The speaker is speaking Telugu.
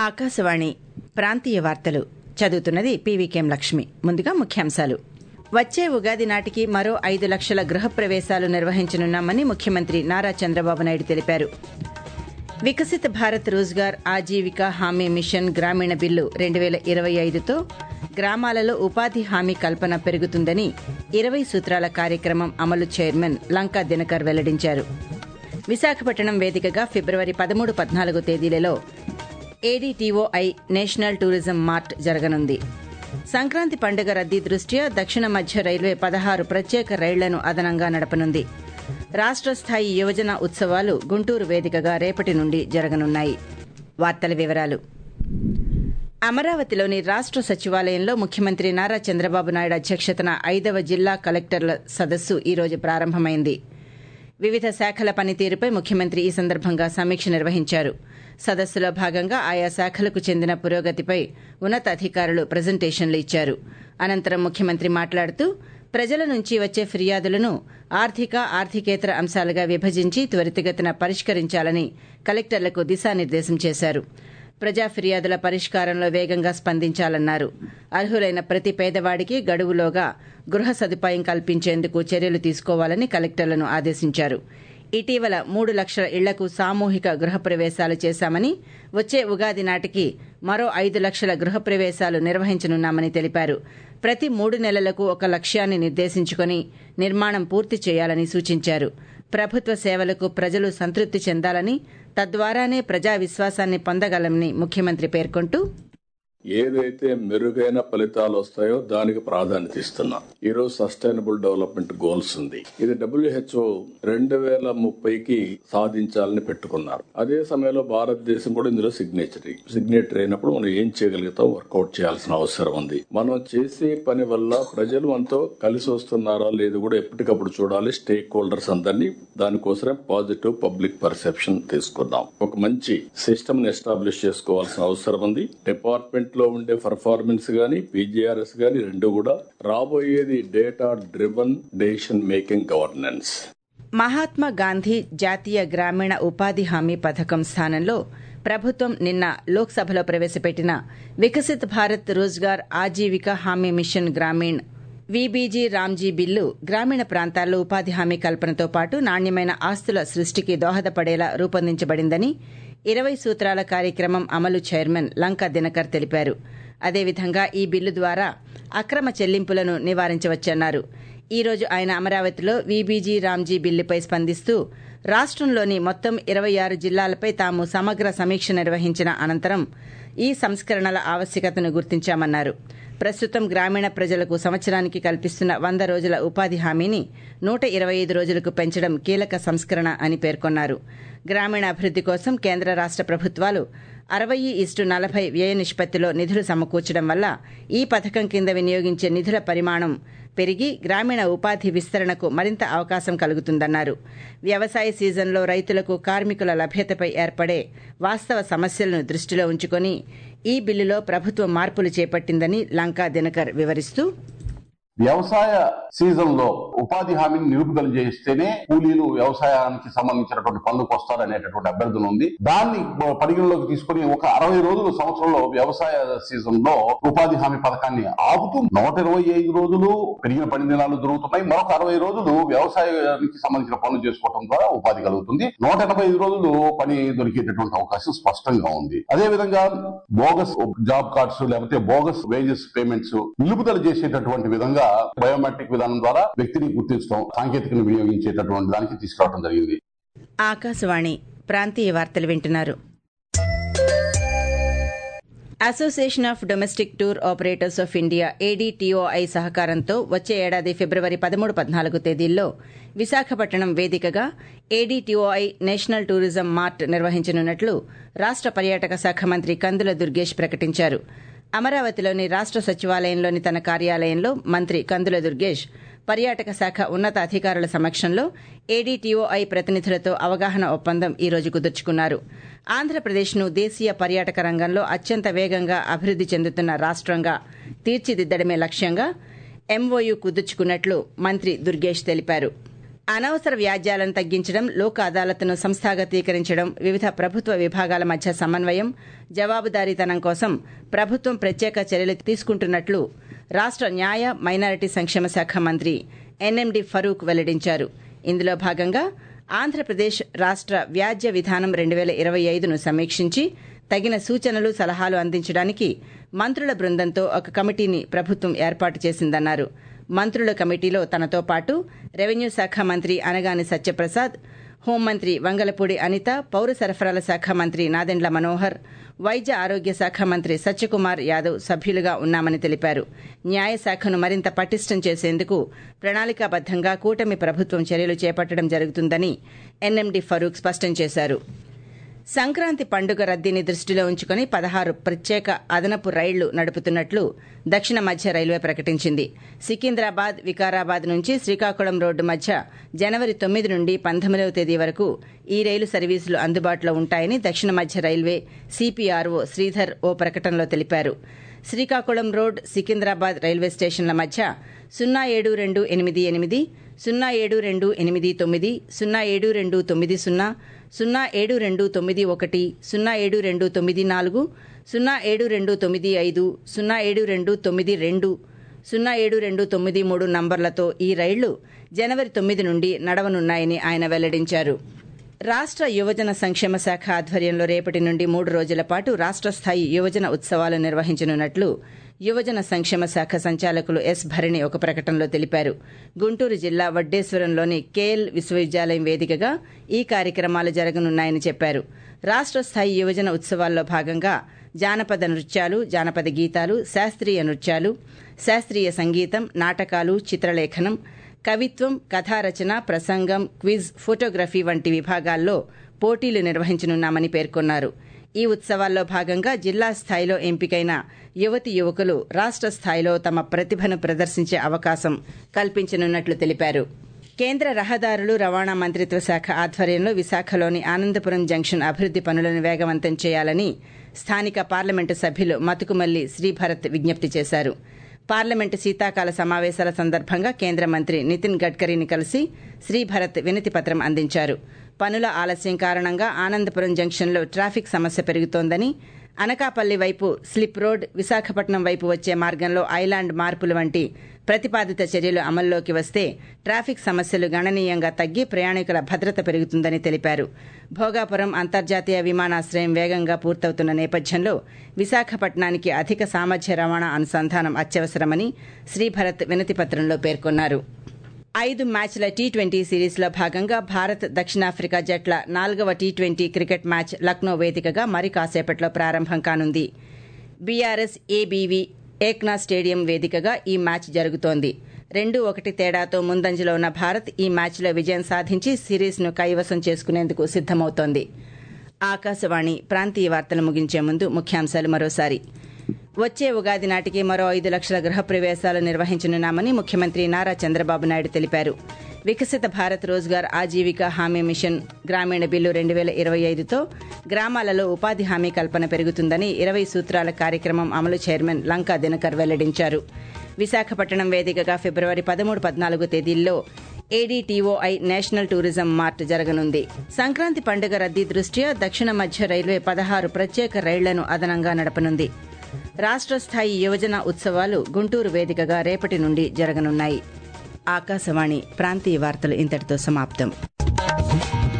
ఆకాశవాణి ప్రాంతీయ వార్తలు చదువుతున్నది పీవీకేం లక్ష్మి ముందుగా ముఖ్యాంశాలు వచ్చే ఉగాది నాటికి మరో ఐదు లక్షల గృహప్రవేశాలు నిర్వహించనున్నామని ముఖ్యమంత్రి నారా చంద్రబాబు నాయుడు తెలిపారు వికసిత భారత్ రోజ్గార్ ఆజీవిక హామీ మిషన్ గ్రామీణ బిల్లు రెండు వేల ఇరవై ఐదుతో గ్రామాలలో ఉపాధి హామీ కల్పన పెరుగుతుందని ఇరవై సూత్రాల కార్యక్రమం అమలు చైర్మన్ లంకా దినకర్ వెల్లడించారు విశాఖపట్నం వేదికగా ఫిబ్రవరి పదమూడు పద్నాలుగు తేదీలలో ఏడీటీఓఐ నేషనల్ టూరిజం మార్ట్ జరగనుంది సంక్రాంతి పండుగ రద్దీ దృష్ట్యా దక్షిణ మధ్య రైల్వే పదహారు ప్రత్యేక రైళ్లను అదనంగా నడపనుంది రాష్ట్ర స్థాయి యువజన ఉత్సవాలు గుంటూరు వేదికగా రేపటి నుండి జరగనున్నాయి వార్తల వివరాలు అమరావతిలోని రాష్ట్ర సచివాలయంలో ముఖ్యమంత్రి నారా చంద్రబాబు నాయుడు అధ్యక్షతన ఐదవ జిల్లా కలెక్టర్ల సదస్సు ఈ రోజు ప్రారంభమైంది వివిధ శాఖల పనితీరుపై ముఖ్యమంత్రి ఈ సందర్భంగా సమీక్ష నిర్వహించారు సదస్సులో భాగంగా ఆయా శాఖలకు చెందిన పురోగతిపై ఉన్నతాధికారులు ప్రజెంటేషన్లు ఇచ్చారు అనంతరం ముఖ్యమంత్రి మాట్లాడుతూ ప్రజల నుంచి వచ్చే ఫిర్యాదులను ఆర్థిక ఆర్థికేతర అంశాలుగా విభజించి త్వరితగతిన పరిష్కరించాలని కలెక్టర్లకు దిశానిర్దేశం చేశారు ప్రజా ఫిర్యాదుల పరిష్కారంలో వేగంగా స్పందించాలన్నారు అర్హులైన ప్రతి పేదవాడికి గడువులోగా గృహ సదుపాయం కల్పించేందుకు చర్యలు తీసుకోవాలని కలెక్టర్లను ఆదేశించారు ఇటీవల మూడు లక్షల ఇళ్లకు సామూహిక గృహప్రవేశాలు చేశామని వచ్చే ఉగాది నాటికి మరో ఐదు లక్షల గృహప్రవేశాలు నిర్వహించనున్నామని తెలిపారు ప్రతి మూడు నెలలకు ఒక లక్ష్యాన్ని నిర్దేశించుకుని నిర్మాణం పూర్తి చేయాలని సూచించారు ప్రభుత్వ సేవలకు ప్రజలు సంతృప్తి చెందాలని తద్వారానే ప్రజా విశ్వాసాన్ని పొందగలమని ముఖ్యమంత్రి పేర్కొంటూ ఏదైతే మెరుగైన ఫలితాలు వస్తాయో దానికి ప్రాధాన్యత ఇస్తున్నాం ఈ రోజు సస్టైనబుల్ డెవలప్మెంట్ గోల్స్ ఉంది ఇది డబ్ల్యూహెచ్ఓ రెండు వేల ముప్పైకి సాధించాలని పెట్టుకున్నారు అదే సమయంలో భారతదేశం కూడా ఇందులో సిగ్నేచరీ సిగ్నేటరీ అయినప్పుడు మనం ఏం చేయగలుగుతాం వర్కౌట్ చేయాల్సిన అవసరం ఉంది మనం చేసే పని వల్ల ప్రజలు మనతో కలిసి వస్తున్నారా లేదు కూడా ఎప్పటికప్పుడు చూడాలి స్టేక్ హోల్డర్స్ అందరినీ దానికోసమే పాజిటివ్ పబ్లిక్ పర్సెప్షన్ తీసుకున్నాం ఒక మంచి సిస్టమ్ ని ఎస్టాబ్లిష్ చేసుకోవాల్సిన అవసరం ఉంది డిపార్ట్మెంట్ లో ఉండే పర్ఫార్మెన్స్ గానీ పీజీఆర్ఎస్ గానీ రెండు కూడా రాబోయేది data driven decision making governance Mahatma Gandhi జాతీయ గ్రామీణ ఉపాధి హామీ పథకం స్థానంలో ప్రభుత్వం నిన్న లోక్సభలో ప్రవేశపెట్టిన వికసిత్ భారత్ రోజ్గార్ ఆజీవిక హామీ mission Gramin VBG Ramji bill గ్రామీణ ప్రాంతాల్లో ఉపాధి హామీ కల్పనతో పాటు నాణ్యమైన ఆస్తుల సృష్టికి దోహదపడేలా రూపొందించబడిందని ఇరవై సూత్రాల కార్యక్రమం అమలు చైర్మన్ లంకా దినకర్ తెలిపారు అదేవిధంగా ఈ బిల్లు ద్వారా అక్రమ చెల్లింపులను నివారించవచ్చన్నారు ఈ రోజు ఆయన అమరావతిలో వీబీజీ రామ్జీ బిల్లుపై స్పందిస్తూ రాష్టంలోని మొత్తం ఇరవై ఆరు జిల్లాలపై తాము సమగ్ర సమీక్ష నిర్వహించిన అనంతరం ఈ సంస్కరణల ఆవశ్యకతను గుర్తించామన్నారు ప్రస్తుతం గ్రామీణ ప్రజలకు సంవత్సరానికి కల్పిస్తున్న వంద రోజుల ఉపాధి హామీని నూట ఇరవై ఐదు రోజులకు పెంచడం కీలక సంస్కరణ అని పేర్కొన్నారు గ్రామీణాభివృద్ది కోసం కేంద్ర రాష్ట ప్రభుత్వాలు అరవై ఇస్టు నలభై వ్యయ నిష్పత్తిలో నిధులు సమకూర్చడం వల్ల ఈ పథకం కింద వినియోగించే నిధుల పరిమాణం పెరిగి గ్రామీణ ఉపాధి విస్తరణకు మరింత అవకాశం కలుగుతుందన్నారు వ్యవసాయ సీజన్లో రైతులకు కార్మికుల లభ్యతపై ఏర్పడే వాస్తవ సమస్యలను దృష్టిలో ఉంచుకొని ఈ బిల్లులో ప్రభుత్వం మార్పులు చేపట్టిందని లంకా దినకర్ వివరిస్తూ వ్యవసాయ సీజన్ లో ఉపాధి హామీని నిలుపుదల చేస్తేనే కూలీలు వ్యవసాయానికి సంబంధించినటువంటి పనులకు వస్తారనేటటువంటి అభ్యర్థన ఉంది దాన్ని పరిగణలోకి తీసుకుని ఒక అరవై రోజులు సంవత్సరంలో వ్యవసాయ సీజన్ లో ఉపాధి హామీ పథకాన్ని ఆపుతూ నూట ఇరవై ఐదు రోజులు పెరిగిన పని దినాలు దొరుకుతున్నాయి మరొక అరవై రోజులు వ్యవసాయానికి సంబంధించిన పనులు చేసుకోవడం ద్వారా ఉపాధి కలుగుతుంది నూట ఎనభై ఐదు రోజులు పని దొరికేటటువంటి అవకాశం స్పష్టంగా ఉంది అదే విధంగా బోగస్ జాబ్ కార్డ్స్ లేకపోతే బోగస్ వేజెస్ పేమెంట్స్ నిలుపుదల చేసేటటువంటి విధంగా బయోమెట్రిక్ విధానం ద్వారా వ్యక్తిని గుర్తించడం సాంకేతికను వినియోగించేటటువంటి దానికి తీసుకురావడం జరిగింది ఆకాశవాణి ప్రాంతీయ వార్తలు వింటున్నారు Association of Domestic Tour Operators of India ADTOI సహకారంతో వచ్చే ఏడాది ఫిబ్రవరి పదమూడు పద్నాలుగు తేదీల్లో విశాఖపట్నం వేదికగా ఏడీటీఓఐ నేషనల్ టూరిజం మార్ట్ నిర్వహించనున్నట్లు రాష్ట పర్యాటక శాఖ మంత్రి కందుల దుర్గేష్ ప్రకటించారు అమరావతిలోని రాష్ట సచివాలయంలోని తన కార్యాలయంలో మంత్రి కందుల దుర్గేష్ పర్యాటక శాఖ ఉన్నత అధికారుల సమక్షంలో ఏడీటీఓఐ ప్రతినిధులతో అవగాహన ఒప్పందం ఈ రోజు కుదుర్చుకున్నారు ఆంధ్రప్రదేశ్ను దేశీయ పర్యాటక రంగంలో అత్యంత వేగంగా అభివృద్ది చెందుతున్న రాష్టంగా తీర్చిదిద్దడమే లక్ష్యంగా ఎంఓయూ కుదుర్చుకున్నట్లు మంత్రి దుర్గేష్ తెలిపారు అనవసర వ్యాజ్యాలను తగ్గించడం లోక్ అదాలత్ను సంస్థాగతీకరించడం వివిధ ప్రభుత్వ విభాగాల మధ్య సమన్వయం జవాబుదారీతనం కోసం ప్రభుత్వం ప్రత్యేక చర్యలు తీసుకుంటున్నట్లు రాష్ట న్యాయ మైనారిటీ సంక్షేమ శాఖ మంత్రి ఎన్ఎండి ఫరూక్ వెల్లడించారు ఇందులో భాగంగా ఆంధ్రప్రదేశ్ రాష్ట వ్యాజ్య విధానం రెండు వేల ఇరవై ఐదును సమీక్షించి తగిన సూచనలు సలహాలు అందించడానికి మంత్రుల బృందంతో ఒక కమిటీని ప్రభుత్వం ఏర్పాటు చేసిందన్నారు మంత్రుల కమిటీలో తనతో పాటు రెవెన్యూ శాఖ మంత్రి అనగాని సత్యప్రసాద్ హోంమంత్రి వంగలపూడి అనిత పౌర సరఫరాల శాఖ మంత్రి నాదెండ్ల మనోహర్ వైద్య ఆరోగ్య శాఖ మంత్రి సత్యకుమార్ యాదవ్ సభ్యులుగా ఉన్నామని తెలిపారు న్యాయశాఖను మరింత పటిష్టం చేసేందుకు ప్రణాళికాబద్దంగా కూటమి ప్రభుత్వం చర్యలు చేపట్టడం జరుగుతుందని ఎన్ఎండి ఫరూక్ స్పష్టం చేశారు సంక్రాంతి పండుగ రద్దీని దృష్టిలో ఉంచుకుని పదహారు ప్రత్యేక అదనపు రైళ్లు నడుపుతున్నట్లు దక్షిణ మధ్య రైల్వే ప్రకటించింది సికింద్రాబాద్ వికారాబాద్ నుంచి శ్రీకాకుళం రోడ్డు మధ్య జనవరి తొమ్మిది నుండి పంతొమ్మిదవ తేదీ వరకు ఈ రైలు సర్వీసులు అందుబాటులో ఉంటాయని దక్షిణ మధ్య రైల్వే సిపిఆర్ఓ శ్రీధర్ ఓ ప్రకటనలో తెలిపారు శ్రీకాకుళం రోడ్ సికింద్రాబాద్ రైల్వే స్టేషన్ల మధ్య సున్నా ఏడు రెండు ఎనిమిది ఎనిమిది సున్నా ఏడు రెండు ఎనిమిది తొమ్మిది సున్నా ఏడు రెండు తొమ్మిది సున్నా సున్నా ఏడు రెండు తొమ్మిది ఒకటి సున్నా ఏడు రెండు తొమ్మిది నాలుగు సున్నా ఏడు రెండు తొమ్మిది ఐదు సున్నా ఏడు రెండు తొమ్మిది రెండు సున్నా ఏడు రెండు తొమ్మిది మూడు నంబర్లతో ఈ రైళ్లు జనవరి తొమ్మిది నుండి నడవనున్నాయని ఆయన వెల్లడించారు రాష్ట యువజన సంక్షేమ శాఖ ఆధ్వర్యంలో రేపటి నుండి మూడు రోజుల పాటు రాష్ట స్థాయి యువజన ఉత్సవాలు నిర్వహించనున్నట్లు యువజన సంక్షేమ శాఖ సంచాలకులు ఎస్ భరణి ఒక ప్రకటనలో తెలిపారు గుంటూరు జిల్లా వడ్డేశ్వరంలోని కేఎల్ విశ్వవిద్యాలయం వేదికగా ఈ కార్యక్రమాలు జరగనున్నాయని చెప్పారు రాష్ట స్థాయి యువజన ఉత్సవాల్లో భాగంగా జానపద నృత్యాలు జానపద గీతాలు శాస్త్రీయ నృత్యాలు శాస్త్రీయ సంగీతం నాటకాలు చిత్రలేఖనం కవిత్వం కథారచన ప్రసంగం క్విజ్ ఫోటోగ్రఫీ వంటి విభాగాల్లో పోటీలు నిర్వహించనున్నామని పేర్కొన్నారు ఈ ఉత్సవాల్లో భాగంగా జిల్లా స్థాయిలో ఎంపికైన యువతి యువకులు రాష్ట స్థాయిలో తమ ప్రతిభను ప్రదర్శించే అవకాశం కల్పించనున్నట్లు తెలిపారు కేంద్ర రహదారులు రవాణా మంత్రిత్వ శాఖ ఆధ్వర్యంలో విశాఖలోని ఆనందపురం జంక్షన్ అభివృద్ది పనులను వేగవంతం చేయాలని స్థానిక పార్లమెంటు సభ్యులు మతుకుమల్లి శ్రీభరత్ విజ్ఞప్తి చేశారు పార్లమెంటు శీతాకాల సమావేశాల సందర్భంగా కేంద్ర మంత్రి నితిన్ గడ్కరీని కలిసి శ్రీభరత్ వినతి పత్రం అందించారు పనుల ఆలస్యం కారణంగా ఆనందపురం జంక్షన్లో ట్రాఫిక్ సమస్య పెరుగుతోందని అనకాపల్లి వైపు స్లిప్ రోడ్ విశాఖపట్నం వైపు వచ్చే మార్గంలో ఐలాండ్ మార్పులు వంటి ప్రతిపాదిత చర్యలు అమల్లోకి వస్తే ట్రాఫిక్ సమస్యలు గణనీయంగా తగ్గి ప్రయాణికుల భద్రత పెరుగుతుందని తెలిపారు భోగాపురం అంతర్జాతీయ విమానాశ్రయం వేగంగా పూర్తవుతున్న నేపథ్యంలో విశాఖపట్నానికి అధిక సామర్థ్య రవాణా అనుసంధానం అత్యవసరమని శ్రీభరత్ వినతిపత్రంలో పేర్కొన్నారు ఐదు మ్యాచ్ల టీ ట్వంటీ సిరీస్లో భాగంగా భారత్ దక్షిణాఫ్రికా జట్ల నాలుగవ T twenty cricket match Lucknow వేదికగా మరి కాసేపట్లో ప్రారంభం కానుంది బీఆర్ఎస్ ఏబీవీ ఏక్నా స్టేడియం వేదికగా ఈ మ్యాచ్ జరుగుతోంది రెండు ఒకటి తేడాతో ముందంజలో ఉన్న భారత్ ఈ మ్యాచ్లో విజయం సాధించి సిరీస్ను కైవసం చేసుకునేందుకు సిద్దమవుతోంది ఆకాశవాణి ప్రాంతీయ వార్తలు ముగించే ముందు ముఖ్యాంశాలు మరోసారి వచ్చే ఉగాది నాటికి మరో ఐదు లక్షల గృహప్రవేశాలు నిర్వహించనున్నామని ముఖ్యమంత్రి నారా చంద్రబాబు నాయుడు తెలిపారు వికసిత భారత్ రోజ్గార్ ఆజీవిక హామీ మిషన్ గ్రామీణ బిల్లు రెండు వేల ఇరవై ఐదుతో గ్రామాలలో ఉపాధి హామీ కల్పన పెరుగుతుందని ఇరవై సూత్రాల కార్యక్రమం అమలు చైర్మన్ లంకా దినకర్ వెల్లడించారు విశాఖపట్నం వేదికగా ఫిబ్రవరి పదమూడు పద్నాలుగు తేదీల్లో ఏడీటీఓఐ నేషనల్ టూరిజం మార్ట్ జరగనుంది సంక్రాంతి పండుగ రద్దీ దృష్ట్యా దక్షిణ మధ్య రైల్వే పదహారు ప్రత్యేక రైళ్లను అదనంగా నడపనుంది రాష్ట్ర స్థాయి యువజన ఉత్సవాలు గుంటూరు వేదికగా రేపటి నుండి జరగనున్నాయి ఆకాశవాణి ప్రాంతీయ వార్తలు ఇంతటితో సమాప్తం